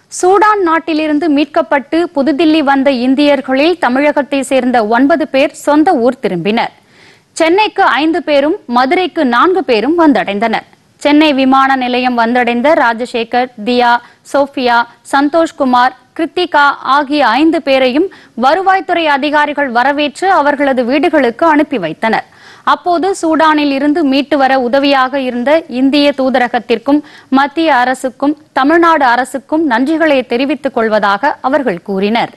Sudan நாட்டிலிருந்து மீட்கப்பட்டு புதுதில்லி வந்த இந்தியர்களில் தமிழகத்தை சேர்ந்த ஒன்பது பேர் சொந்த ஊர் திரும்பினர் சென்னைக்கு ஐந்து பேரும் மதுரைக்கு நான்கு பேரும் வந்தடைந்தனர் சென்னை விமான நிலையம் வந்தடைந்த ராஜசேகர் தியா சோஃபியா சந்தோஷ்குமார் கிருத்திகா ஆகிய ஐந்து பேரையும் வருவாய்த்துறை அதிகாரிகள் வரவேற்று அவர்களது வீடுகளுக்கு அனுப்பி வைத்தனர் அப்போது சூடானில் இருந்து மீட்டு வர உதவியாக இருந்த இந்திய தூதரகத்திற்கும் மத்திய அரசுக்கும் தமிழ்நாடு அரசுக்கும் நன்றிகளை தெரிவித்துக் கொள்வதாக அவர்கள் கூறினர்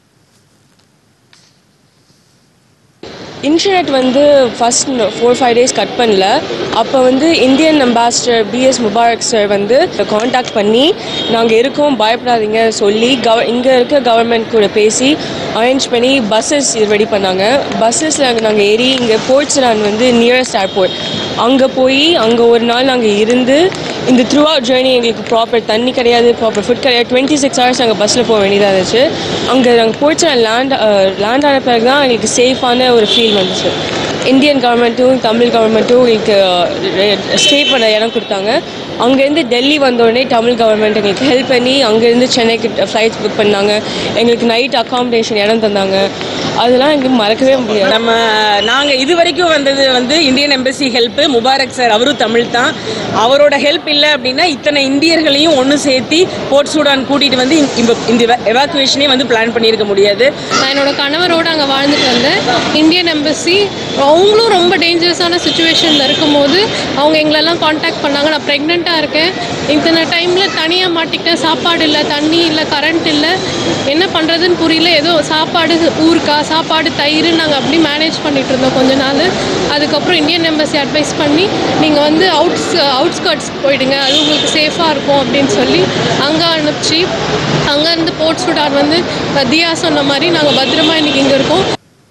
இன்டர்நெட் வந்து first four five days cut பண்ணல அப்போ வந்து Indian ambassador P S Mubarak sir வந்து காண்டாக்ட் பண்ணி நாங்கள் இருக்கோம் பயப்படாதீங்க சொல்லி கவ இங்கே இருக்க கவர்மெண்ட் கூட பேசி அரேஞ்ச் பண்ணி பஸ்ஸஸ் ரெடி பண்ணாங்க பஸ்ஸஸில் நாங்கள் ஏறி இங்கே போர்ட்ஸ்ரான் வந்து நியரஸ்ட் ஏர்போர்ட் அங்கே போய் அங்கே ஒரு நாள் நாங்கள் இருந்து இந்த த்ரூ அவுட் ஜேர்னி எங்களுக்கு ப்ராப்பர் தண்ணி கிடையாது ப்ராப்பர் ஃபுட் கிடையாது டுவெண்ட்டி சிக்ஸ் ஹவர்ஸ் நாங்கள் பஸ்ஸில் போக வேண்டியதாக இருந்துச்சு அங்கே நாங்கள் போர்ட்ஸ்ரான் லேண்ட் லேண்ட் ஆன பிறகு தான் எங்களுக்கு சேஃபான ஒரு ஃபீல் வந்துச்சு இந்தியன் கவர்மெண்ட்டும் தமிழ் கவர்மெண்ட்டும் எங்களுக்கு ஸ்டே பண்ண இடம் கொடுத்தாங்க அங்கேருந்து டெல்லி வந்த உடனே தமிழ் கவர்மெண்ட் எங்களுக்கு ஹெல்ப் பண்ணி அங்கேருந்து சென்னைக்கு ஃப்ளைட்ஸ் புக் பண்ணாங்க எங்களுக்கு நைட் அக்காமடேஷன் இடம் தந்தாங்க அதெல்லாம் எங்களுக்கு மறக்கவே முடியாது நம்ம நாங்கள் இது வரைக்கும் வந்தது வந்து Indian embassy help Mubarak sir அவரும் தமிழ் தான் அவரோட ஹெல்ப் இல்லை அப்படின்னா இத்தனை இந்தியர்களையும் ஒன்று சேர்த்தி போர்ட் சூடான் கூட்டிகிட்டு வந்து இந்த இந்த எவாக்குவேஷனே வந்து பிளான் பண்ணியிருக்க முடியாது நான் என்னோட கணவரோடு அங்கே வாழ்ந்துட்டு வந்தேன் இந்தியன் எம்பசி அவங்களும் ரொம்ப டேஞ்சரஸான சுச்சுவேஷனில் இருக்கும்போது அவங்க எங்களெல்லாம் காண்டாக்ட் பண்ணாங்க நான் ப்ரெக்னெண்ட்டாக இருக்கேன் இத்தனை டைமில் தனியாக மாட்டிக்கிட்டேன் சாப்பாடு இல்லை தண்ணி இல்லை கரண்ட் இல்லை என்ன பண்ணுறதுன்னு புரியல ஏதோ சாப்பாடு ஊருக்கா சாப்பாடு தயிர் நாங்கள் அப்படி மேனேஜ் பண்ணிட்டு இருந்தோம் கொஞ்ச நாள் அதுக்கப்புறம் இந்தியன் எம்பசி அட்வைஸ் பண்ணி நீங்கள் வந்து அவுட்ஸ் அவுட்ஸ்கர்ட்ஸ் போயிடுங்க அது உங்களுக்கு சேஃபாக இருக்கும் அப்படின்னு சொல்லி அங்கே அனுப்பிச்சு அங்கேருந்து போர்ட் சூடான் வந்து தியா சொன்ன மாதிரி நாங்கள் பத்திரமா இன்னைக்கு இங்கே இருக்கோம்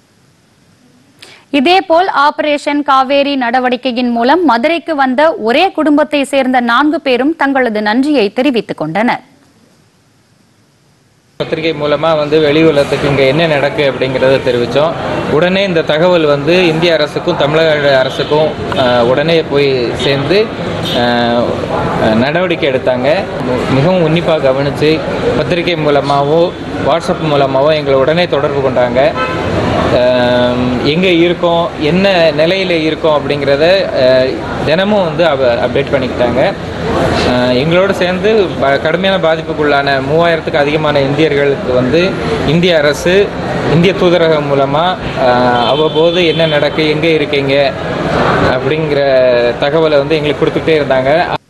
இதேபோல் ஆபரேஷன் காவேரி நடவடிக்கையின் மூலம் மதுரைக்கு வந்த ஒரே குடும்பத்தை சேர்ந்த நான்கு பேரும் தங்களது நன்றியை தெரிவித்துக் கொண்டனர் பத்திரிகை மூலமாக வந்து வெளி உலகத்துக்கு இங்கே என்ன நடக்கு அப்படிங்கிறத தெரிவித்தோம் உடனே இந்த தகவல் வந்து இந்திய அரசுக்கும் தமிழக அரசுக்கும் அஹ், உடனே போய் சேர்ந்து அஹ், நடவடிக்கை எடுத்தாங்க மிகவும் உன்னிப்பாக கவனித்து பத்திரிகை மூலமாகவோ வாட்ஸ்அப் மூலமாகவோ எங்களை உடனே தொடர்பு கொண்டாங்க எங்கே இருக்கோம் என்ன நிலையில் இருக்கோம் அப்படிங்கிறத அஹ், தினமும் வந்து அவ அப்டேட் பண்ணிக்கிட்டாங்க அஹ், எங்களோட சேர்ந்து ப- கடுமையான பாதிப்புக்குள்ளான மூவாயிரத்துக்கு அதிகமான இந்தியர்களுக்கு வந்து இந்திய அரசு இந்திய தூதரகம் மூலமாக அவ்வப்போது என்ன நடக்கு எங்கே இருக்கீங்க அப்படிங்கிற தகவலை வந்து எங்களுக்கு கொடுத்துக்கிட்டே இருந்தாங்க